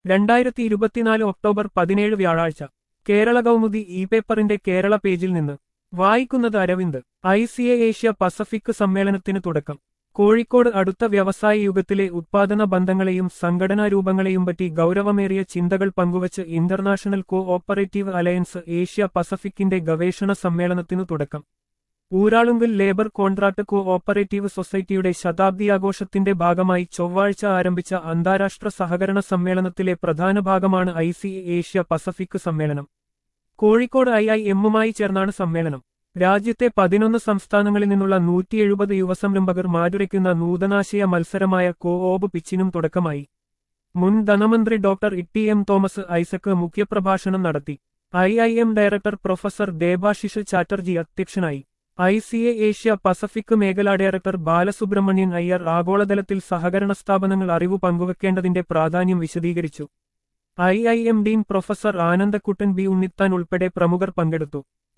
രണ്ടായിരത്തി ഇരുപത്തിനാല് ഒക്ടോബർ പതിനേഴ് വ്യാഴാഴ്ച കേരള കൗമുദി ഇ പേപ്പറിന്റെ കേരള പേജിൽ നിന്ന് വായിക്കുന്നത് Aravind I C A Asia Pacific സമ്മേളനത്തിന് തുടക്കം കോഴിക്കോട് അടുത്ത വ്യവസായ യുഗത്തിലെ ഉത്പാദന ബന്ധങ്ങളെയും സംഘടനാ രൂപങ്ങളെയും പറ്റി ഗൗരവമേറിയ ചിന്തകൾ പങ്കുവച്ച് international cooperative alliance Asia പസഫിക്കിന്റെ ഗവേഷണ സമ്മേളനത്തിനു തുടക്കം Uralungal labour contract cooperative സൊസൈറ്റിയുടെ ശതാബ്ദിയാഘോഷത്തിന്റെ ഭാഗമായി ചൊവ്വാഴ്ച ആരംഭിച്ച അന്താരാഷ്ട്ര സഹകരണ സമ്മേളനത്തിലെ പ്രധാന ഭാഗമാണ് ഐ സി ഏഷ്യ പസഫിക് സമ്മേളനം കോഴിക്കോട് ഐ ഐ എമ്മുമായി ചേർന്നാണ് സമ്മേളനം രാജ്യത്തെ പതിനൊന്ന് സംസ്ഥാനങ്ങളിൽ നിന്നുള്ള നൂറ്റി എഴുപത് യുവസംരംഭകർ മാറ്റുരയ്ക്കുന്ന നൂതനാശയ മത്സരമായ കോ ഓബ് പിച്ചിനും തുടക്കമായി മുൻ ധനമന്ത്രി doctor T M Thomas Isaac മുഖ്യപ്രഭാഷണം നടത്തി I I M director professor Debashish Chatterjee അധ്യക്ഷനായി I C A Asia Pacific മേഖലാ ഡയറക്ടർ ബാലസുബ്രഹ്മണ്യൻ അയ്യർ ആഗോളതലത്തിൽ സഹകരണ സ്ഥാപനങ്ങൾ അറിവ് പങ്കുവെക്കേണ്ടതിന്റെ പ്രാധാന്യം വിശദീകരിച്ചു I I M dean professor Anandakuttan B Unnithan ഉൾപ്പെടെ പ്രമുഖർ പങ്കെടുത്തു